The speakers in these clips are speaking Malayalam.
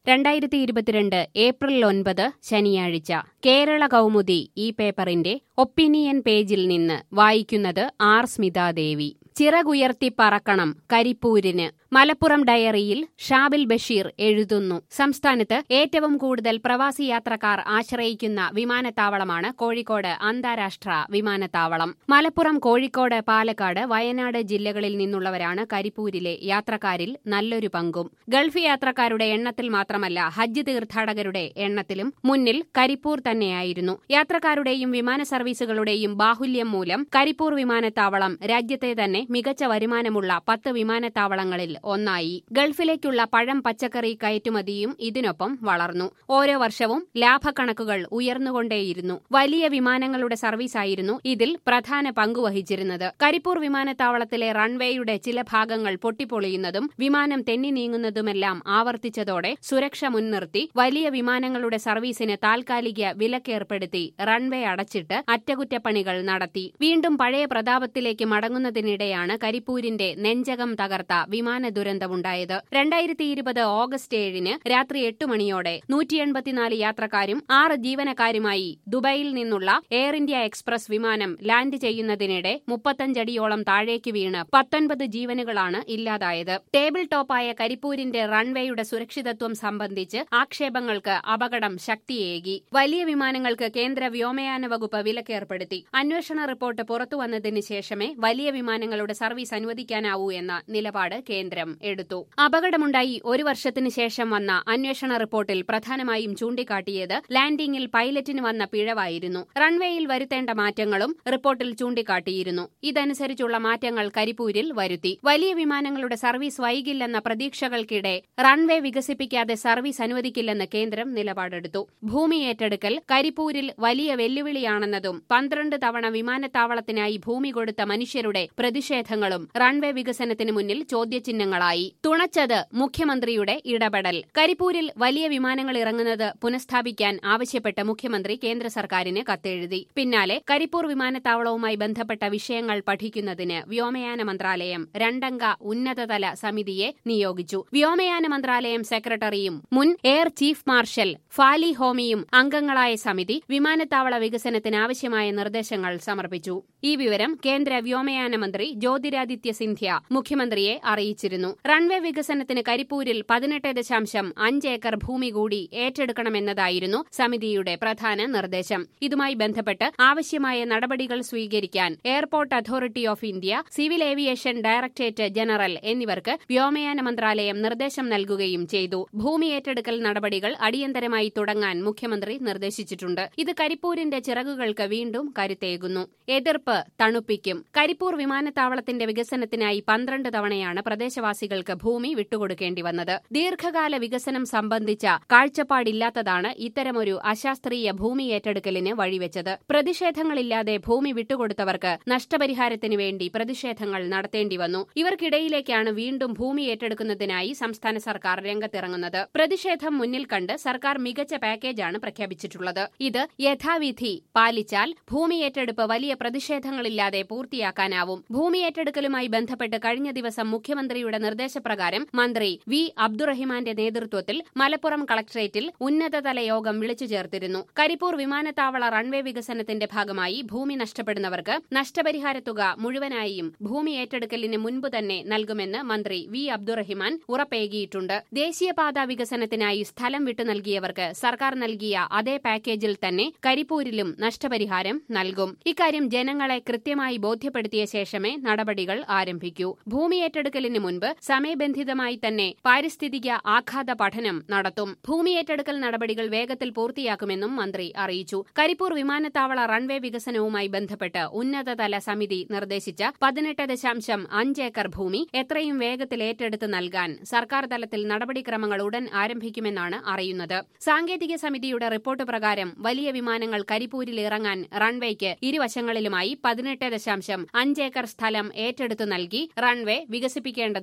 രണ്ടായിരത്തി ഇരുപത്തിരണ്ട് ഏപ്രിൽ ഒൻപത് ശനിയാഴ്ച കേരള കൗമുദി ഈ പേപ്പറിന്റെ ഒപ്പീനിയൻ പേജിൽ നിന്ന് വായിക്കുന്നത് ആർ സ്മിതാദേവി ചിറകുയർത്തി പറക്കണം കരിപ്പൂരിന് മലപ്പുറം ഡയറിയിൽ ഷാബിൽ ബഷീർ എഴുതുന്നു സംസ്ഥാനത്ത് ഏറ്റവും കൂടുതൽ പ്രവാസി യാത്രക്കാർ ആശ്രയിക്കുന്ന വിമാനത്താവളമാണ് കോഴിക്കോട് അന്താരാഷ്ട്ര വിമാനത്താവളം മലപ്പുറം കോഴിക്കോട് പാലക്കാട് വയനാട് ജില്ലകളിൽ നിന്നുള്ളവരാണ് കരിപ്പൂരിലെ യാത്രക്കാരിൽ നല്ലൊരു പങ്കും ഗൾഫ് യാത്രക്കാരുടെ എണ്ണത്തിൽ മാത്രമല്ല ഹജ്ജ് തീർത്ഥാടകരുടെ എണ്ണത്തിലും മുന്നിൽ കരിപ്പൂർ തന്നെയായിരുന്നു യാത്രക്കാരുടെയും വിമാന സർവീസുകളുടെയും ബാഹുല്യം മൂലം കരിപ്പൂർ വിമാനത്താവളം രാജ്യത്തെ തന്നെ മികച്ച വരുമാനമുള്ള പത്ത് വിമാനത്താവളങ്ങളിൽ ഒന്നായി ഗൾഫിലേക്കുള്ള പഴം പച്ചക്കറി കയറ്റുമതിയും ഇതിനൊപ്പം വളർന്നു ഓരോ വർഷവും ലാഭക്കണക്കുകൾ ഉയർന്നുകൊണ്ടേയിരുന്നു വലിയ വിമാനങ്ങളുടെ സർവീസായിരുന്നു ഇതിൽ പ്രധാന പങ്കുവഹിച്ചിരുന്നത് കരിപ്പൂർ വിമാനത്താവളത്തിലെ റൺവേയുടെ ചില ഭാഗങ്ങൾ പൊട്ടിപ്പൊളിയുന്നതും വിമാനം തെന്നി നീങ്ങുന്നതുമെല്ലാം ആവർത്തിച്ചതോടെ സുരക്ഷ മുൻനിർത്തി വലിയ വിമാനങ്ങളുടെ സർവീസിന് താൽക്കാലിക വിലക്കേർപ്പെടുത്തി റൺവേ അടച്ചിട്ട് അറ്റകുറ്റപ്പണികൾ നടത്തി വീണ്ടും പഴയ പ്രതാപത്തിലേക്ക് മടങ്ങുന്നതിനിടെയാണ് കരിപ്പൂരിന്റെ നെഞ്ചകം തകർത്ത വിമാന ദുരന്തമുണ്ടായത് രണ്ടായിരത്തി ഇരുപത് ഓഗസ്റ്റ് ഏഴിന് രാത്രി എട്ട് മണിയോടെ നൂറ്റി എൺപത്തിനാല് യാത്രക്കാരും ആറ് ജീവനക്കാരുമായി ദുബൈയിൽ നിന്നുള്ള എയർ ഇന്ത്യ എക്സ്പ്രസ് വിമാനം ലാൻഡ് ചെയ്യുന്നതിനിടെ മുപ്പത്തഞ്ചടിയോളം താഴേക്ക് വീണ് പത്തൊൻപത് ജീവനുകളാണ് ഇല്ലാതായത് ടേബിൾ ടോപ്പായ കരിപ്പൂരിന്റെ റൺവേയുടെ സുരക്ഷിതത്വം സംബന്ധിച്ച് ആക്ഷേപങ്ങൾക്ക് അപകടം ശക്തിയേകി വലിയ വിമാനങ്ങൾക്ക് കേന്ദ്ര വ്യോമയാന വകുപ്പ് വിലക്കേർപ്പെടുത്തി അന്വേഷണ റിപ്പോർട്ട് പുറത്തുവന്നതിന് ശേഷമേ വലിയ വിമാനങ്ങളുടെ സർവീസ് അനുവദിക്കാനാവൂ എന്ന നിലപാട് കേന്ദ്രം എടുത്തു അപകടമുണ്ടായി ഒരു വർഷത്തിന് ശേഷം വന്ന അന്വേഷണ റിപ്പോർട്ടിൽ പ്രധാനമായും ചൂണ്ടിക്കാട്ടിയത് ലാൻഡിംഗിൽ പൈലറ്റിന് വന്ന പിഴവായിരുന്നു റൺവേയിൽ വരുത്തേണ്ട മാറ്റങ്ങളും റിപ്പോർട്ടിൽ ചൂണ്ടിക്കാട്ടിയിരുന്നു ഇതനുസരിച്ചുള്ള മാറ്റങ്ങൾ കരിപ്പൂരിൽ വരുത്തി വലിയ വിമാനങ്ങളുടെ സർവീസ് വൈകില്ലെന്ന പ്രതീക്ഷകൾക്കിടെ റൺവേ വികസിപ്പിക്കാതെ സർവീസ് അനുവദിക്കില്ലെന്ന് കേന്ദ്രം നിലപാടെടുത്തു ഭൂമി ഏറ്റെടുക്കൽ കരിപ്പൂരിൽ വലിയ വെല്ലുവിളിയാണെന്നതും പന്ത്രണ്ട് തവണ വിമാനത്താവളത്തിനായി ഭൂമി കൊടുത്ത മനുഷ്യരുടെ പ്രതിഷേധങ്ങളും റൺവേ വികസനത്തിന് മുന്നിൽ ചോദ്യചിഹ്നങ്ങളായി തുണച്ചത് മുഖ്യമന്ത്രിയുടെ ഇടപെടൽ കരിപ്പൂരിൽ വലിയ വിമാനങ്ങൾ ഇറങ്ങുന്നത് പുനഃസ്ഥാപിക്കാൻ ആവശ്യപ്പെട്ട് മുഖ്യമന്ത്രി കേന്ദ്ര സർക്കാരിന് കത്തെഴുതി പിന്നാലെ കരിപ്പൂർ വിമാനത്താവളവുമായി ബന്ധപ്പെട്ട വിഷയങ്ങൾ പഠിക്കുന്നതിന് വ്യോമയാന മന്ത്രാലയം രണ്ടംഗ ഉന്നതതല സമിതിയെ നിയോഗിച്ചു വ്യോമയാന മന്ത്രാലയം സെക്രട്ടറിയും മുൻ എയർ ചീഫ് മാർഷൽ ഫാലി ഹോമിയും അംഗങ്ങളായ സമിതി വിമാനത്താവള വികസനത്തിന് ആവശ്യമായ നിർദ്ദേശങ്ങൾ സമർപ്പിച്ചു ഈ വിവരം കേന്ദ്ര വ്യോമയാന മന്ത്രി ജ്യോതിരാദിത്യ സിന്ധ്യ മുഖ്യമന്ത്രിയെ അറിയിച്ചിരുന്നു റൺവേ വികസനത്തിന് കരിപ്പൂരിൽ പതിനെട്ട് ദശാംശം അഞ്ച് ഏക്കർ ഭൂമി കൂടി ഏറ്റെടുക്കണമെന്നതായിരുന്നു സമിതിയുടെ പ്രധാന നിർദ്ദേശം ഇതുമായി ബന്ധപ്പെട്ട് ആവശ്യമായ നടപടികൾ സ്വീകരിക്കാൻ airport authority of India civil aviation directorate general എന്നിവർക്ക് വ്യോമയാന മന്ത്രാലയം നിർദ്ദേശം നൽകുകയും ചെയ്തു ഭൂമി ഏറ്റെടുക്കൽ നടപടികൾ അടിയന്തരമായി തുടങ്ങാൻ മുഖ്യമന്ത്രി നിർദ്ദേശിച്ചിട്ടുണ്ട് ഇത് കരിപ്പൂരിന്റെ ചിറകുകൾക്ക് വീണ്ടും കരുത്തേകുന്നു എതിർപ്പ് തണുപ്പിക്കും കരിപ്പൂർ വിമാനത്താവളത്തിന്റെ വികസനത്തിനായി പന്ത്രണ്ട് തവണയാണ് പ്രദേശവാസികൾക്ക് ഭൂമി വിട്ടുകൊടുക്കേണ്ടി വന്നത് ദീർഘകാല വികസനം സംബന്ധിച്ച കാഴ്ചപ്പാടില്ലാത്തതാണ് ഇത്തരമൊരു അശാസ്ത്രീയ ഭൂമി ഏറ്റെടുക്കലിന് വഴിവെച്ചത് പ്രതിഷേധങ്ങളില്ലാതെ ഭൂമി വിട്ടുകൊടുത്തവർക്ക് നഷ്ടപരിഹാരത്തിനു വേണ്ടി പ്രതിഷേധങ്ങൾ നടത്തേണ്ടി വന്നു ഇവർക്കിടയിലേക്കാണ് വീണ്ടും ഭൂമി ഏറ്റെടുക്കുന്നതിനായി സംസ്ഥാന സർക്കാർ രംഗത്തിറങ്ങുന്നത് പ്രതിഷേധം മുന്നിൽ കണ്ട് സർക്കാർ മികച്ച പാക്കേജാണ് പ്രഖ്യാപിച്ചിട്ടുള്ളത് ഇത് യഥാവിധി പാലിച്ചാൽ ഭൂമി ഏറ്റെടുപ്പ് വലിയ പ്രതിഷേധങ്ങളില്ലാതെ പൂർത്തിയാക്കാനാവും ഭൂമി ഏറ്റെടുക്കലുമായി ബന്ധപ്പെട്ട് കഴിഞ്ഞ ദിവസം മുഖ്യമന്ത്രിയുടെ നിർദ്ദേശപ്രകാരം മന്ത്രി വി അബ്ദുറഹിമാന്റെ നേതൃത്വത്തിൽ മലപ്പുറം കളക്ടറേറ്റിൽ ഉന്നതതല യോഗം വിളിച്ചു ചേർത്തിരുന്നു കരിപ്പൂർ വിമാനത്താവള റൺവേ വികസനത്തിന്റെ ഭാഗമായി ഭൂമി നഷ്ടപ്പെടുന്നവർക്ക് നഷ്ടപരിഹാര തുക മുഴുവനായും ഭൂമി ഏറ്റെടുക്കലിന് മുൻപ് തന്നെ നൽകുമെന്ന് മന്ത്രി വി അബ്ദുറഹിമാൻ ഉറപ്പേകിയിട്ടുണ്ട് ദേശീയപാത വികസനത്തിനായി സ്ഥലം വിട്ടു നൽകിയവർക്ക് സർക്കാർ നൽകിയ അതേ പാക്കേജിൽ തന്നെ കരിപ്പൂരിലും നഷ്ടപരിഹാരം നൽകും ഇക്കാര്യം ജനങ്ങളെ കൃത്യമായി ബോധ്യപ്പെടുത്തിയ ശേഷമേ നടപടികൾ ആരംഭിക്കൂ ഭൂമി ഏറ്റെടുക്കലിന് മുൻപ് സമയബന്ധിതമായി തന്നെ പാരിസ്ഥിതിക ആഘാത പഠനം നടത്തും ഭൂമി ഏറ്റെടുക്കൽ നടപടികൾ വേഗത്തിൽ പൂർത്തിയാക്കുമെന്നും മന്ത്രി അറിയിച്ചു കരിപ്പൂർ വിമാനത്താവള റൺവേ വികസനവുമായി ബന്ധപ്പെട്ട് ഉന്നതതല സമിതി നിർദ്ദേശിച്ച പതിനെട്ട് ദശാംശം അഞ്ച് ഏക്കർ ഭൂമി എത്രയും വേഗത്തിൽ ഏറ്റെടുത്ത് നൽകാൻ സർക്കാർ തലത്തിൽ നടപടിക്രമങ്ങൾ ഉടൻ ആരംഭിക്കുമെന്നാണ് അറിയുന്നത് സാങ്കേതിക സമിതിയുടെ റിപ്പോർട്ട് പ്രകാരം വലിയ വിമാനങ്ങൾ കരിപ്പൂരിൽ ഇറങ്ങാൻ റൺവേക്ക് ഇരുവശങ്ങളിലുമായി പതിനെട്ട് ദശാംശം അഞ്ച് ഏക്കർ സ്ഥലം ഏറ്റെടുത്തു നൽകി റൺവേ വികസിപ്പിക്കേണ്ടതുണ്ട്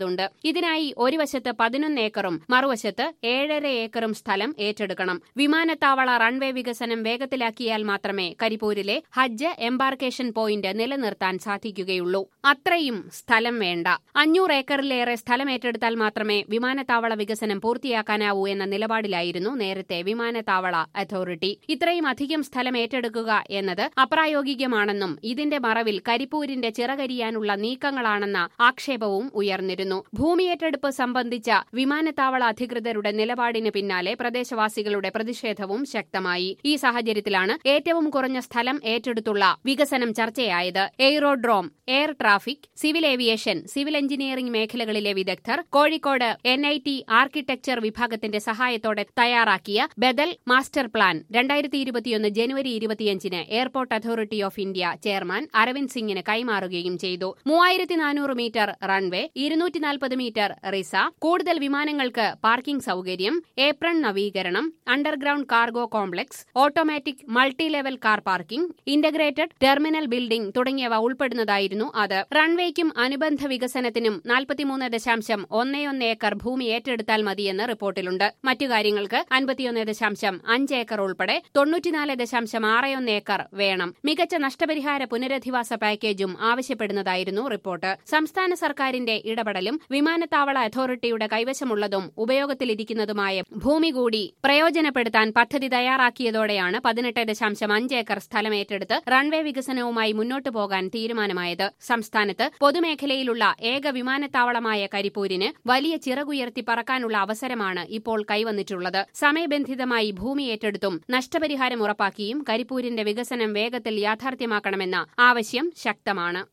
സാധ്യതയുണ്ട് ഇതിനായി ഒരു വശത്ത് പതിനൊന്ന് ഏക്കറും മറുവശത്ത് ഏഴര ഏക്കറും സ്ഥലം ഏറ്റെടുക്കണം വിമാനത്താവള റൺവേ വികസനം വേഗത്തിലാക്കിയാൽ മാത്രമേ കരിപ്പൂരിലെ ഹജ്ജ് എംബാർക്കേഷൻ പോയിന്റ് നിലനിർത്താൻ സാധിക്കുകയുള്ളൂ അത്രയും സ്ഥലം വേണ്ട അഞ്ഞൂറ് ഏക്കറിലേറെ സ്ഥലം ഏറ്റെടുത്താൽ മാത്രമേ വിമാനത്താവള വികസനം പൂർത്തിയാക്കാനാവൂ എന്ന നിലപാടിലായിരുന്നു നേരത്തെ വിമാനത്താവള അതോറിറ്റി ഇത്രയും അധികം സ്ഥലം ഏറ്റെടുക്കുക എന്നത് അപ്രായോഗികമാണെന്നും ഇതിന്റെ മറവിൽ കരിപ്പൂരിന്റെ ചിറകരിയാനുള്ള നീക്കങ്ങളാണെന്ന ആക്ഷേപവും ഉയർന്നിരുന്നു ഭൂമി ഏറ്റെടുപ്പ് സംബന്ധിച്ച വിമാനത്താവള അധികൃതരുടെ നിലപാടിന് പിന്നാലെ പ്രദേശവാസികളുടെ പ്രതിഷേധവും ശക്തമായി ഈ സാഹചര്യത്തിലാണ് ഏറ്റവും കുറഞ്ഞ സ്ഥലം ഏറ്റെടുത്തുള്ള വികസനം ചർച്ചയായത് aerodrome air traffic civil aviation civil engineering മേഖലകളിലെ വിദഗ്ധർ Kozhikode N I T architecture വിഭാഗത്തിന്റെ സഹായത്തോടെ തയ്യാറാക്കിയ ബദൽ മാസ്റ്റർ പ്ലാൻ രണ്ടായിരത്തി ഇരുപത്തിയൊന്ന് ജനുവരി ഇരുപത്തിയഞ്ചിന് airport authority of India chairman Arvind സിംഗിന് കൈമാറുകയും ചെയ്തു മൂവായിരത്തി നാനൂറ് മീറ്റർ റൺവേ ഇരുന്നൂറ്റി നാൽപ്പത് മീറ്റർ റിസ കൂടുതൽ വിമാനങ്ങൾക്ക് പാർക്കിംഗ് സൌകര്യം ഏപ്രൺ നവീകരണം underground cargo complex automatic multi level car parking integrated terminal building തുടങ്ങിയവ ഉൾപ്പെടുന്നതായിരുന്നു അത് റൺവേക്കും അനുബന്ധ വികസനത്തിനും നാൽപ്പത്തിമൂന്ന് ദശാംശം ഒന്നേ ഒന്ന് ഏക്കർ ഭൂമി ഏറ്റെടുത്താൽ മതിയെന്ന് റിപ്പോർട്ടിലുണ്ട് മറ്റു കാര്യങ്ങൾക്ക് അൻപത്തിയൊന്ന് ദശാംശം അഞ്ച് ഏക്കർ ഉൾപ്പെടെ തൊണ്ണൂറ്റിനാല് ദശാംശം ആറ് ഒന്ന് ഏക്കർ വേണം മികച്ച നഷ്ടപരിഹാര പുനരധിവാസ പാക്കേജും ആവശ്യപ്പെടുന്നതായിരുന്നു റിപ്പോർട്ട് സംസ്ഥാന സർക്കാരിന്റെ ഇടപെടലും വിമാനത്താവള അതോറിറ്റിയുടെ കൈവശമുള്ളതും ഉപയോഗത്തിലിരിക്കുന്നതുമായ ഭൂമി കൂടി പ്രയോജനപ്പെടുത്താൻ പദ്ധതി തയ്യാറാക്കിയതോടെയാണ് പതിനെട്ട് ദശാംശം അഞ്ച് ഏക്കർ സ്ഥലം ഏറ്റെടുത്ത് റൺവേ വികസനവുമായി മുന്നോട്ടു പോകാൻ തീരുമാനമായത് സംസ്ഥാനത്ത് പൊതുമേഖലയിലുള്ള ഏക വിമാനത്താവളമായ കരിപ്പൂരിന് വലിയ ചിറകുയർത്തി പറക്കാനുള്ള അവസരമാണ് ഇപ്പോൾ കൈവന്നിട്ടുള്ളത് സമയബന്ധിതമായി ഭൂമി ഏറ്റെടുത്തും നഷ്ടപരിഹാരം ഉറപ്പാക്കിയും കരിപ്പൂരിന്റെ വികസനം വേഗത്തിൽ യാഥാർത്ഥ്യമാക്കണമെന്ന ആവശ്യം ശക്തമാണ്